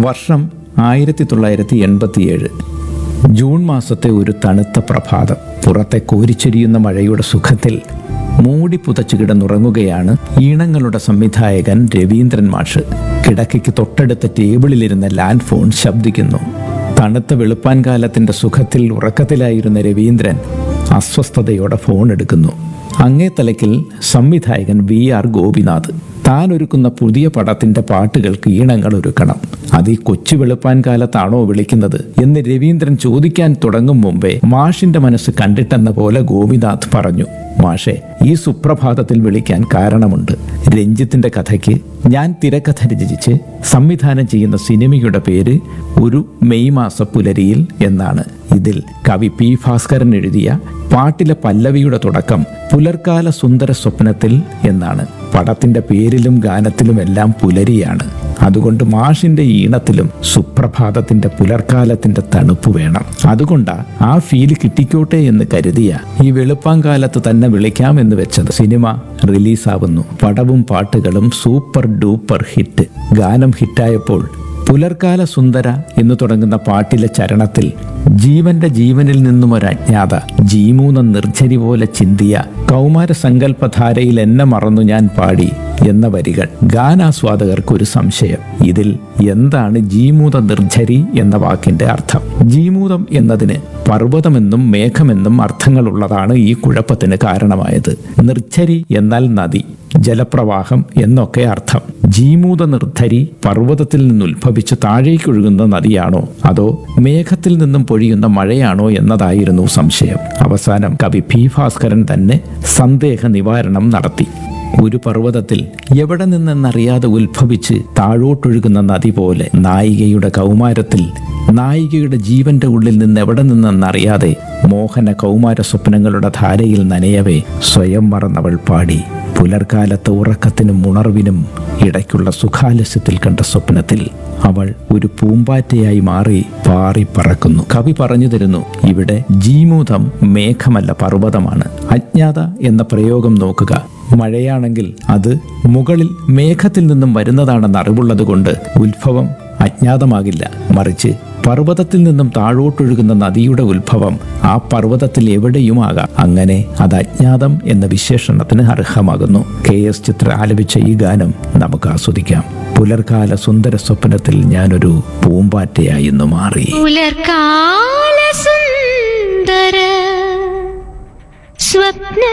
വർഷം ആയിരത്തി തൊള്ളായിരത്തി എൺപത്തിയേഴ് ജൂൺ മാസത്തെ ഒരു തണുത്ത പ്രഭാതം പുറത്തെ കോരിച്ചൊരിയുന്ന മഴയുടെ സുഖത്തിൽ മൂടി പുതച്ചു കിടന്നുറങ്ങുകയാണ് ഈണങ്ങളുടെ സംവിധായകൻ രവീന്ദ്രൻ മാഷ് കിടക്കയ്ക്ക് തൊട്ടടുത്ത ടേബിളിലിരുന്ന ലാൻഡ് ഫോൺ ശബ്ദിക്കുന്നു തണുത്ത വെളുപ്പാൻ കാലത്തിന്റെ സുഖത്തിൽ ഉറക്കത്തിലായിരുന്ന രവീന്ദ്രൻ അസ്വസ്ഥതയോടെ ഫോൺ എടുക്കുന്നു അങ്ങേ തലയ്ക്കിൽ സംവിധായകൻ വി ആർ ഗോപിനാഥ് താൻ ഒരുക്കുന്ന പുതിയ പടത്തിന്റെ പാട്ടുകൾക്ക് ഈണങ്ങൾ ഒരുക്കണം അത് ഈ കൊച്ചു വെളുപ്പാൻ കാലത്താണോ വിളിക്കുന്നത് എന്ന് രവീന്ദ്രൻ ചോദിക്കാൻ തുടങ്ങും മുമ്പേ മാഷിന്റെ മനസ്സ് കണ്ടിട്ടെന്ന പോലെ ഗോപിനാഥ് പറഞ്ഞു മാഷെ ഈ സുപ്രഭാതത്തിൽ വിളിക്കാൻ കാരണമുണ്ട് രഞ്ജിത്തിന്റെ കഥയ്ക്ക് ഞാൻ തിരക്കഥ രചിച്ച് സംവിധാനം ചെയ്യുന്ന സിനിമയുടെ പേര് ഒരു മെയ് മാസ പുലരിയിൽ എന്നാണ് ഇതിൽ കവി പി ഭാസ്കരൻ എഴുതിയ പാട്ടിലെ പല്ലവിയുടെ തുടക്കം പുലർക്കാല സുന്ദര സ്വപ്നത്തിൽ എന്നാണ് പടത്തിന്റെ പേരിലും ഗാനത്തിലും എല്ലാം പുലരിയാണ് അതുകൊണ്ട് മാഷിന്റെ ഈണത്തിലും സുപ്രഭാതത്തിന്റെ പുലർക്കാലത്തിന്റെ തണുപ്പ് വേണം അതുകൊണ്ടാ ആ ഫീല് കിട്ടിക്കോട്ടെ എന്ന് കരുതിയ ഈ വെളുപ്പാങ്കാലത്ത് തന്നെ വിളിക്കാമെന്ന് വെച്ചത് സിനിമ റിലീസാവുന്നു പടവും പാട്ടുകളും സൂപ്പർ ഡൂപ്പർ ഹിറ്റ് ഗാനം ഹിറ്റായപ്പോൾ പുലർക്കാല സുന്ദര എന്ന് തുടങ്ങുന്ന പാട്ടിലെ ചരണത്തിൽ ജീവന്റെ ജീവനിൽ നിന്നും ഒരു അജ്ഞാത ജീമൂന്ന നിർജ്ജരി പോലെ ചിന്തിയ കൗമാര സങ്കല്പധാരയിൽ എന്നെ മറന്നു ഞാൻ പാടി എന്ന വരികൾ ഗാനാസ്വാദകർക്ക് ഒരു സംശയം ഇതിൽ എന്താണ് ജീമൂത നിർജ്ജരി എന്ന വാക്കിന്റെ അർത്ഥം ജീമൂതം എന്നതിന് പർവ്വതമെന്നും മേഘമെന്നും അർത്ഥങ്ങളുള്ളതാണ് ഈ കുഴപ്പത്തിന് കാരണമായത് നിർജ്ജരി എന്നാൽ നദി ജലപ്രവാഹം എന്നൊക്കെ അർത്ഥം ജീമൂത നിർദ്ധരി പർവ്വതത്തിൽ നിന്ന് ഉത്ഭവിച്ച് താഴേക്കൊഴുകുന്ന നദിയാണോ അതോ മേഘത്തിൽ നിന്നും പൊഴിയുന്ന മഴയാണോ എന്നതായിരുന്നു സംശയം അവസാനം കവി പി ഭാസ്കരൻ തന്നെ സന്ദേഹ നിവാരണം നടത്തി ഒരു പർവ്വതത്തിൽ എവിടെ നിന്നെന്നറിയാതെ ഉത്ഭവിച്ച് താഴോട്ടൊഴുകുന്ന നദി പോലെ നായികയുടെ കൗമാരത്തിൽ നായികയുടെ ജീവന്റെ ഉള്ളിൽ നിന്ന് എവിടെ നിന്നെന്നറിയാതെ മോഹന കൗമാര സ്വപ്നങ്ങളുടെ ധാരയിൽ നനയവേ സ്വയം മറന്നവൾ പാടി പുലർക്കാലത്തെ ഉറക്കത്തിനും ഉണർവിനും ഇടയ്ക്കുള്ള സുഖാലസ്യത്തിൽ കണ്ട സ്വപ്നത്തിൽ അവൾ ഒരു പൂമ്പാറ്റയായി മാറി പാറി പറക്കുന്നു കവി പറഞ്ഞു തരുന്നു ഇവിടെ ജീമൂതം മേഘമല്ല പർവ്വതമാണ് അജ്ഞാത എന്ന പ്രയോഗം നോക്കുക മഴയാണെങ്കിൽ അത് മുകളിൽ മേഘത്തിൽ നിന്നും വരുന്നതാണെന്ന് അറിവുള്ളത് കൊണ്ട് ഉത്ഭവം അജ്ഞാതമാകില്ല മറിച്ച് പർവ്വതത്തിൽ നിന്നും താഴോട്ടൊഴുകുന്ന നദിയുടെ ഉത്ഭവം ആ പർവ്വതത്തിൽ എവിടെയുമാകാം അങ്ങനെ അത് അജ്ഞാതം എന്ന വിശേഷണത്തിന് അർഹമാകുന്നു കെ എസ് ചിത്ര ആലപിച്ച ഈ ഗാനം നമുക്ക് ആസ്വദിക്കാം പുലർക്കാല സുന്ദര സ്വപ്നത്തിൽ ഞാനൊരു പൂമ്പാറ്റയായി ഇന്ന് മാറി പുലർക്കാല സുന്ദര സ്വപ്ന